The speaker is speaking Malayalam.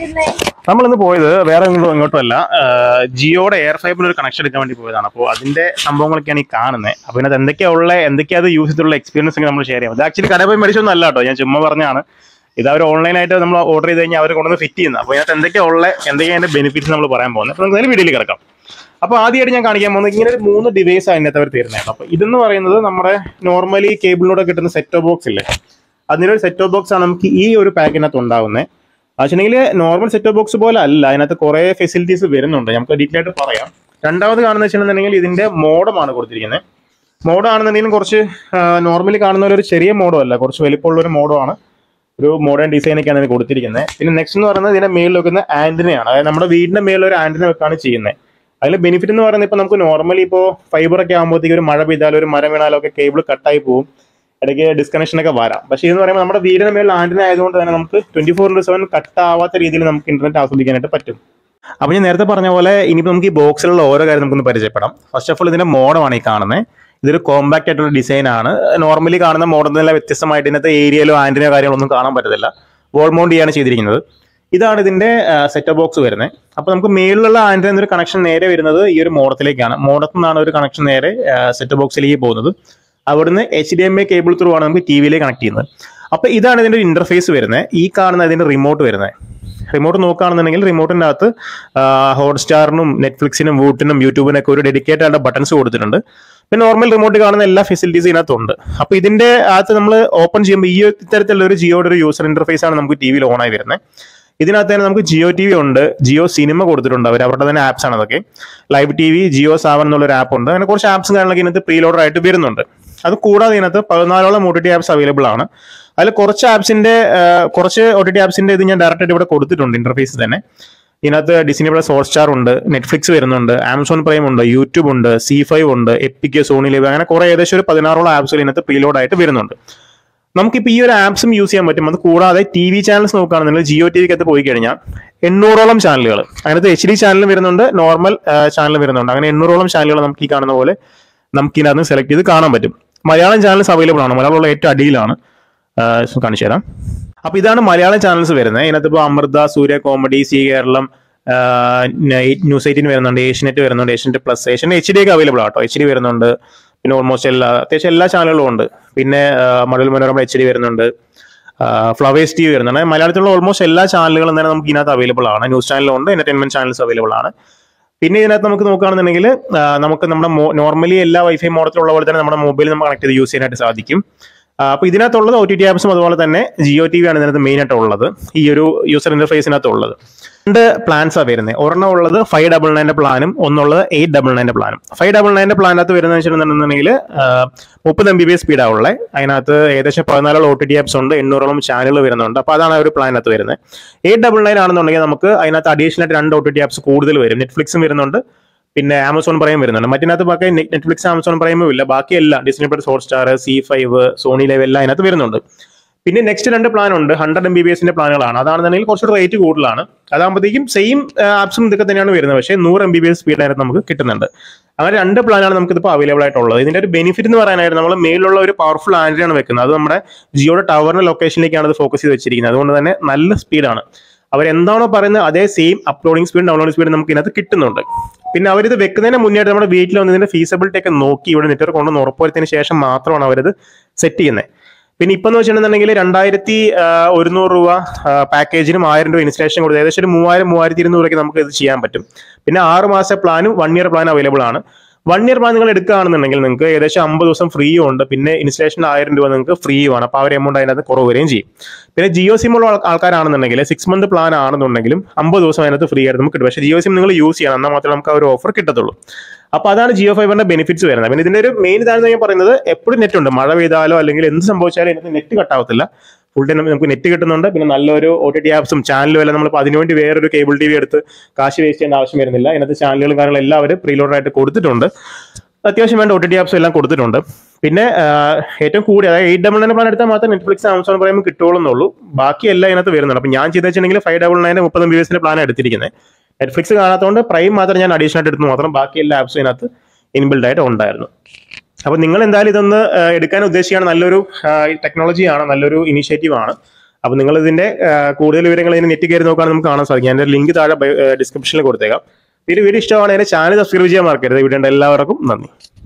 പോയിരിക്കുന്നേ നമ്മളിന്ന് പോയത് വേറെ എങ്ങോട്ടും ഇങ്ങോട്ടും അല്ല ആഹ് ജിയോയുടെ എയർ ഫൈബറിന് ഒരു കണക്ഷൻ എടുക്കാൻ വേണ്ടി പോയതാണ് അപ്പോൾ അതിന്റെ സംഭവങ്ങളൊക്കെയാണ് ഈ കാണുന്നത് അപ്പോൾ ഇതിനകത്ത് എന്തൊക്കെയാ ഉള്ള എന്തൊക്കെയാ അത് യൂസ് ചെയ്തിട്ടുള്ള എക്സ്പീരിയൻസ് ഒക്കെ നമ്മൾ ഷെയർ ചെയ്യാം ഇത് ആക്ച്വലി കടയിൽ പോയി മേടിച്ചൊന്നും അല്ല കേട്ടോ ഞാൻ ചുമ്മാ പറഞ്ഞാണ് ഇത് അവർ ഓൺലൈനായിട്ട് നമ്മൾ ഓർഡർ ചെയ്ത് കഴിഞ്ഞാൽ അവർ കൊണ്ടുവന്ന് ഫിറ്റ് ചെയ്യുന്നത് അപ്പോൾ ഇതിനകത്ത് എന്തൊക്കെയാ ഉള്ള എന്തൊക്കെയാ അതിന്റെ ബെനിഫിറ്റ്സ് നമ്മൾ പറയാൻ പോകുന്നത് അപ്പോൾ നമുക്ക് വീഡിയോയിൽ കിടക്കാം അപ്പോൾ ആദ്യമായിട്ട് ഞാൻ കാണിക്കാൻ പോകുന്നത് ഇങ്ങനെ ഒരു മൂന്ന് ഡിവൈസ് അതിനകത്ത് അവർ തരുന്നതാണ് അപ്പോൾ ഇതെന്ന് പറയുന്നത് നമ്മുടെ നോർമലി കേബിളിലൂടെ കിട്ടുന്ന സെറ്റ് ബോക്സ് ഇല്ലേ അതിനൊരു സെറ്റ് ബോക്സ് ആണ് നമുക്ക് ഈ ഒരു പാക്കിനകത്ത് ഉണ്ടാവുന്നത് വെച്ചിട്ടുണ്ടെങ്കിൽ നോർമൽ സെറ്റ് ബോക്സ് പോലെ അല്ല അതിനകത്ത് കുറേ ഫെസിലിറ്റീസ് വരുന്നുണ്ട് നമുക്ക് ഡീറ്റെയിൽ ആയിട്ട് പറയാം രണ്ടാമത് കാണുന്ന വെച്ചിട്ടുണ്ടെങ്കിൽ ഇതിന്റെ മോഡമാണ് കൊടുത്തിരിക്കുന്നത് മോഡം ആണെന്നുണ്ടെങ്കിലും കുറച്ച് നോർമലി കാണുന്ന പോലെ ഒരു ചെറിയ മോഡം അല്ല കുറച്ച് വലിപ്പമുള്ള ഒരു മോഡമാണ് ഒരു മോഡേൺ ഡിസൈൻ ഒക്കെയാണ് ഇതിന് കൊടുത്തിരിക്കുന്നത് പിന്നെ നെക്സ്റ്റ് എന്ന് പറയുന്നത് ഇതിന്റെ മേളിൽ വെക്കുന്ന ആന്റിനയാണ് അതായത് നമ്മുടെ വീടിന്റെ മേളിൽ ഒരു ആന്റിന വെക്കാണ് ചെയ്യുന്നത് അതിൽ ബെനിഫിറ്റ് എന്ന് പറയുന്നത് ഇപ്പൊ നമുക്ക് നോർമലി ഇപ്പോൾ ഫൈബർ ഒക്കെ ആകുമ്പോഴത്തേക്ക് ഒരു മഴ പെയ്താലോ ഒരു മരം വീണാലോ ഒക്കെ കേബിൾ കട്ടായി പോകും ഇടയ്ക്ക് ഡിസ്കണക്ഷൻ ഒക്കെ വരാം പക്ഷേ ഇതെന്ന് പറയുമ്പോൾ നമ്മുടെ വീടിന് മേളിൽ ആന്റിന ആയതുകൊണ്ട് തന്നെ നമുക്ക് twenty four into seven cut ആവാത്ത രീതിയിൽ നമുക്ക് ഇന്റർനെറ്റ് ആസ്വദിക്കാനായിട്ട് പറ്റും അപ്പോൾ ഞാൻ നേരത്തെ പറഞ്ഞ പോലെ ഇനിയിപ്പോൾ നമുക്ക് ഈ ബോക്സിലുള്ള ഓരോ കാര്യം നമുക്കൊന്ന് പരിചയപ്പെടാം ഫസ്റ്റ് ഓഫ് ഓൾ ഇതിന്റെ മോഡമാണ് ഈ കാണുന്നത് ഇതൊരു കോമ്പാക്ട് ആയിട്ടുള്ള ഡിസൈൻ ആണ് നോർമലി കാണുന്ന മോഡൽ നിന്നെല്ലാം വ്യത്യസ്തമായിട്ട് ഇതിനകത്ത് ഏരിയയിലോ ആന്റിനോ കാര്യങ്ങളൊന്നും കാണാൻ പറ്റത്തില്ല വോൾ മൗണ്ട് ചെയ്യാണ് ചെയ്തിരിക്കുന്നത് ഇതാണ് ഇതിന്റെ സെറ്റ് ബോക്സ് വരുന്നത് അപ്പോൾ നമുക്ക് മേളിലുള്ള ആന്റിന എന്നൊരു കണക്ഷൻ നേരെ വരുന്നത് ഈ ഒരു മോഡത്തിലേക്കാണ് മോഡത്തിൽ നിന്നാണ് ഒരു കണക്ഷൻ നേരെ സെറ്റ് ബോക്സിലേക്ക് പോകുന്നത് അവിടുന്ന് H D M I cable through ആണ് നമുക്ക് ടി വിയിലേക്ക് കണക്ട് ചെയ്യുന്നത് അപ്പോൾ ഇതാണ് ഇതിന്റെ ഒരു ഇന്റർഫേസ് വരുന്നത് ഈ കാണുന്ന ഇതിന്റെ റിമോട്ട് വരുന്നത് റിമോട്ട് നോക്കുകയാണെന്നുണ്ടെങ്കിൽ റിമോട്ടിന്റെ അകത്ത് ഹോട്ട്സ്റ്റാറിനും നെറ്റ്ഫ്ലിക്സിനും വൂട്ടിനും യൂട്യൂബിനൊക്കെ ഒരു ഡെഡിക്കേറ്റഡ് ആയിട്ട് ബട്ടൺസ് കൊടുത്തിട്ടുണ്ട് പിന്നെ നോർമൽ റിമോട്ട് കാണുന്ന എല്ലാ ഫെസിലിറ്റീസ് ഇതിനകത്തുണ്ട് അപ്പോൾ ഇതിന്റെ അകത്ത് നമ്മൾ ഓപ്പൺ ചെയ്യുമ്പോൾ ഈ ഇത്തരത്തിലുള്ള ഒരു ജിയോയുടെ ഒരു യൂസർ ഇന്റർഫേസ് ആണ് നമുക്ക് ടി വിയിൽ ഓൺ ആയി വരുന്നത് ഇതിനകത്ത് തന്നെ നമുക്ക് ജിയോ ടി വി ഉണ്ട് ജിയോ സിനിമ കൊടുത്തിട്ടുണ്ട് അവർ അവരുടെ തന്നെ ആപ്സ് ആണ് അതൊക്കെ live T V Jio Saavn എന്നുള്ള ഒരു ആപ്പ് ഉണ്ട് അങ്ങനെ കുറച്ച് ആപ്സും കാര്യങ്ങളൊക്കെ ഇതിനകത്ത് പ്രീ ലോഡർ ആയിട്ട് വരുന്നുണ്ട് അത് കൂടാതെ ഇതിനകത്ത് പതിനാലോളം O T T apps available ആണ് അതിൽ കുറച്ച് ആപ്സിന്റെ കുറച്ച് ഒ ടി ടി ആപ്സിന്റെ ഇത് ഞാൻ ഡയറക്റ്റ് ആയിട്ട് ഇവിടെ കൊടുത്തിട്ടുണ്ട് ഇന്റർഫേസ് തന്നെ ഇതിനകത്ത് ഡിസ്നി പ്ലസ് ഹോട്ട്സ്റ്റാർ ഉണ്ട് നെറ്റ്ഫ്ലിക്സ് വരുന്നുണ്ട് ആമസോൺ പ്രൈം ഉണ്ട് യൂട്യൂബ് ഉണ്ട് സി ഫൈവ് ഉണ്ട് എപ്പിക്ക് സോണി ലിവ് അങ്ങനെ കുറെ ഏകദേശം ഒരു പതിനാറോളം ആപ്സുകൾ ഇതിനകത്ത് പ്രീലോഡ് ആയിട്ട് വരുന്നുണ്ട് നമുക്കിപ്പോൾ ഈ ഒരു ആപ്സും യൂസ് ചെയ്യാൻ പറ്റും അത് കൂടാതെ ടി വി ചാനൽസ് നോക്കുകയാണെന്നുണ്ടെങ്കിൽ ജിയോ ടി വിക്കകത്ത് പോയി കഴിഞ്ഞാൽ എണ്ണൂറോളം ചാനലുകൾ അതിനകത്ത് എച്ച് ഡി ചാനൽ വരുന്നുണ്ട് നോർമൽ ചാനൽ വരുന്നുണ്ട് അങ്ങനെ എണ്ണൂറോളം ചാനലുകൾ നമുക്ക് ഈ കാണുന്ന പോലെ നമുക്ക് ഇതിനകത്ത് സെലക്ട് ചെയ്ത് കാണാൻ പറ്റും മലയാളം ചാനൽസ് അവൈലബിൾ ആണ് മലയാളമുള്ള ഏറ്റവും അടിയിലാണ് ആഹ് so കാണിച്ചു തരാം അപ്പൊ ഇതാണ് മലയാളം ചാനൽസ് വരുന്നത് ഇതിനകത്ത് ഇപ്പോൾ Amrita Surya comedy Zee Keralam News eighteen വരുന്നുണ്ട് ഏഷ്യനെറ്റ് വരുന്നുണ്ട് Asianet plus Asian H D ഒക്കെ അവൈലബിൾ ആട്ടോ എച്ച് ഡി വരുന്നുണ്ട് പിന്നെ ഓൾമോസ്റ്റ് എല്ലാ അത്യാവശ്യം എല്ലാ ചാനലുകളും ഉണ്ട് പിന്നെ മഴവിൽ മനോരമ എച്ച് ഡി വരുന്നുണ്ട് ഫ്ലവേഴ്സ് ടി വി വരുന്നുണ്ട് മലയാളത്തിലുള്ള ഓൾമോസ്റ്റ് എല്ലാ ചാനലുകളും തന്നെ നമുക്ക് ഇതിനകത്ത് അവൈലബിൾ ആണ് ന്യൂസ് ചാനലും ഉണ്ട് എന്റർടൈൻമെന്റ് ചാനൽസ് അവൈലബിൾ ആണ് പിന്നെ ഇതിനകത്ത് നമുക്ക് നോക്കുകയാണെന്നുണ്ടെങ്കിൽ ആ, നമുക്ക് നമ്മുടെ നോർമലി എല്ലാ വൈഫൈ മോഡത്തിലുള്ള പോലെ തന്നെ നമ്മുടെ മൊബൈൽ നമുക്ക് കണക്ട് ചെയ്ത് യൂസ് ചെയ്യാനായിട്ട് സാധിക്കും ആ, അപ്പൊ ഇതിനകത്തുള്ളത് ഒ ടി ടി ആപ്സും അതുപോലെ തന്നെ ജിയോ ടി വി ആണ് ഇതിനകത്ത് മെയിൻ ആയിട്ട് ഉള്ളത് ഈ ഒരു യൂസർ ഇന്റർഫേസിനകത്ത് ഉള്ളത് രണ്ട് പ്ലാൻസ് ആണ് വരുന്നത് ഒരെണ്ണം ഉള്ളത് ഫൈവ് ഡബിൾ നയൻ്റെ പ്ലാനും ഒന്നുള്ളത് എയ്റ്റ് ഡബിൾ നയൻ്റെ പ്ലാനും ഫൈവ് ഡബിൾ നയൻ്റെ പ്ലാനകത്ത് വരുന്നത് വെച്ചിട്ടുണ്ടെന്നുണ്ടെങ്കിൽ മുപ്പത് എം ബി ബി എസ് സ്പീഡാണ് ഉള്ളത് അതിനകത്ത് ഏകദേശം പതിനാലോളം ഒ ടി ടി ആപ്സ് ഉണ്ട് എണ്ണൂറോളം ചാനലുകൾ വരുന്നുണ്ട് അപ്പോൾ അതാണ് ആ ഒരു പ്ലാനകത്ത് വരുന്നത് എയ്റ്റ് ഡബിൾ നയൻ ആണെന്നുണ്ടെങ്കിൽ നമുക്ക് അതിനകത്ത് അഡീഷണൽ ആയിട്ട് രണ്ട് ഒ ടി ടി ആപ്സ് കൂടുതൽ വരും നെറ്റ്ഫ്ലിക്സും വരുന്നുണ്ട് പിന്നെ ആമസോൺ പ്രൈം വരുന്നുണ്ട് മറ്റിനകത്ത് ബാക്കി നെറ്റ്ഫ്ലിക്സ് ആമസോൺ പ്രൈമും ഇല്ല ബാക്കി എല്ലാം Disney plus Hotstar Zee five Sony Liv എല്ലാം അതിനകത്ത് വരുന്നുണ്ട് പിന്നെ നെക്സ്റ്റ് രണ്ട് പ്ലാൻ ഉണ്ട് ഹൺഡ്രഡ് എം ബി ബി എസിന്റെ പ്ലാനുകളാണ് അതാണെന്നുണ്ടെങ്കിൽ കുറച്ചുകൂടി റേറ്റ് കൂടുതലാണ് അതാകുമ്പോഴത്തേക്കും സെയിം ആപ്സും ഇതൊക്കെ തന്നെയാണ് വരുന്നത് പക്ഷേ നൂറ് എം ബി ബി എസ് സ്പീഡിനായിട്ട് നമുക്ക് കിട്ടുന്നുണ്ട് അങ്ങനെ രണ്ട് പ്ലാനാണ് നമുക്ക് ഇപ്പോൾ അവൈലബിൾ ആയിട്ടുള്ളത് ഇതിന്റെ ഒരു ബെനിഫിറ്റ് എന്ന് പറയാനായിട്ട് നമ്മൾ മേലുള്ള ഒരു പവർഫുൾ ആൻറ്റിനാണ് വെക്കുന്നത് അത് നമ്മുടെ ജിയോയുടെ ടവറിന്റെ ലൊക്കേഷനിലേക്കാണ് അത് ഫോക്കസ് ചെയ്ത് വെച്ചിരിക്കുന്നത് അതുകൊണ്ട് തന്നെ നല്ല സ്പീഡാണ് അവരെന്താണോ പറയുന്നത് അതേ same uploading speed downloading speed നമുക്ക് ഇതിനകത്ത് കിട്ടുന്നുണ്ട് പിന്നെ അവരിത് വെക്കുന്നതിന് മുന്നേയായിട്ട് നമ്മുടെ വീട്ടിൽ വന്ന് ഇതിന്റെ ഫീസിബിലിറ്റി ഒക്കെ നോക്കി ഇവിടെ നെറ്റ്വർക്ക് കൊണ്ടുവന്ന് ഉറപ്പുവരുത്തിയതിന് ശേഷം മാത്രമാണ് അവരത് സെറ്റ് ചെയ്യുന്നത് പിന്നെ ഇപ്പം എന്ന് വെച്ചിട്ടുണ്ടെങ്കിൽ രണ്ടായിരത്തി ഒരുന്നൂറ് രൂപ പാക്കേജിനും ആയിരം രൂപ ഇൻസ്റ്റലേഷൻ കൊടുത്ത് ഏകദേശം ഒരു മൂവായിരം മൂവായിരത്തി ഇരുന്നൂറ് രൂപയ്ക്ക് നമുക്ക് ഇത് ചെയ്യാൻ പറ്റും പിന്നെ ആറ് മാസ പ്ലാനും വൺ ഇയർ പ്ലാൻ അവൈലബിൾ ആണ് വൺ ഇയർ പ്ലാൻ നിങ്ങൾ എടുക്കുകയാണെന്നുണ്ടെങ്കിൽ നിങ്ങൾക്ക് ഏകദേശം അമ്പത് ദിവസം ഫ്രീ ഉണ്ട് പിന്നെ ഇൻസ്റ്റലേഷൻ ആയിരം രൂപ നിങ്ങൾക്ക് ഫ്രീ ആണ് അപ്പോൾ ആ ഒരു എമൗണ്ട് അതിനകത്ത് കുറവ് വരികയും ചെയ്യും പിന്നെ ജിയോ സിം ഉള്ള ആൾ- ആൾക്കാരാണെന്നുണ്ടെങ്കിൽ സിക്സ് മന്ത് പ്ലാൻ ആണെന്നുണ്ടെങ്കിലും അമ്പത് ദിവസം അതിനകത്ത് ഫ്രീ ആയിട്ട് നമുക്ക് കിട്ടും പക്ഷേ ജിയോ സിം നിങ്ങൾ യൂസ് ചെയ്യണം എന്നാൽ മാത്രമേ നമുക്ക് ആ ഒരു ഓഫർ കിട്ടത്തുള്ളൂ അപ്പോൾ അതാണ് ജിയോ ഫൈബറിന്റെ ബെനിഫിറ്റ്സ് വരുന്നത് പിന്നെ ഇതിന്റെ ഒരു മെയിൻ ഇതാണെന്ന് ഞാൻ പറയുന്നത് എപ്പോഴും നെറ്റ് ഉണ്ട് മഴ പെയ്താലോ അല്ലെങ്കിൽ എന്ത് സംഭവിച്ചാലും ഇതിനകത്ത് നെറ്റ് കട്ടാവത്തില്ല ഫുൾ ടൈം നമുക്ക് നെറ്റ് കിട്ടുന്നുണ്ട് പിന്നെ നല്ലൊരു ഒ ടി ടി ആപ്സും ചാനലും എല്ലാം നമ്മളിപ്പോൾ അതിനുവേണ്ടി വേറൊരു കേബിൾ ടി വി എടുത്ത് കാശ് വേസ്റ്റ് ചെയ്യേണ്ട ആവശ്യം വരുന്നില്ല ഇതിനകത്ത് ചാനലുകളും കാര്യങ്ങളും എല്ലാം അവർ പ്രീലോഡർ ആയിട്ട് കൊടുത്തിട്ടുണ്ട് അത്യാവശ്യം വേണ്ട ഒ ടി ടി ആപ്സും എല്ലാം കൊടുത്തിട്ടുണ്ട് പിന്നെ ആ, ഏറ്റവും കൂടി അതായത് എയ്റ്റ് ഡബിൾ നയൻ പ്ലാൻ എടുത്താൽ മാത്രമേ നെറ്റ്ഫ്ലിക്സ് ആമസോൺ പറയുമ്പോൾ കിട്ടുള്ളൂ എന്നുള്ളൂ ബാക്കി എല്ലാം ഇതിനകത്ത് വരുന്നുണ്ട് അപ്പം ഞാൻ ചെയ്ത് വെച്ചിട്ടുണ്ടെങ്കിൽ ഫൈവ് ഡബിൾ നയൻ മുപ്പത് ബി എസിന്റെ പ്ലാൻ എടുത്തിരിക്കുന്നത് നെറ്റ്ഫ്ലിക്സ് കാണാത്തതുകൊണ്ട് പ്രൈം മാത്രം ഞാൻ അഡീഷണൽ ആയിട്ട് എടുത്തു മാത്രം ബാക്കി എല്ലാ ആപ്സും ഇതിനകത്ത് ഇൻബിൽഡ് ആയിട്ട് ഉണ്ടായിരുന്നു അപ്പോൾ നിങ്ങൾ എന്തായാലും ഇതൊന്ന് ആ, എടുക്കാൻ ഉദ്ദേശിക്കുകയാണ് നല്ലൊരു ടെക്നോളജിയാണ് നല്ലൊരു ഇനിഷ്യേറ്റീവ് ആണ് അപ്പോൾ നിങ്ങൾ ഇതിന്റെ ആ, കൂടുതൽ വിവരങ്ങൾ ഇതിന് നെറ്റ് കയറി നോക്കുകയാണെങ്കിൽ നമുക്ക് കാണാൻ സാധിക്കും അതിന്റെ ലിങ്ക് താഴെ ഡിസ്ക്രിപ്ഷനിൽ കൊടുത്തേക്കാം ഈ ഒരു വീഡിയോ ഇഷ്ടമാണ് എന്റെ ചാനൽ സബ്സ്ക്രൈബ് ചെയ്യാൻ മറക്കരുത് വീഡിയോ എല്ലാവർക്കും നന്ദി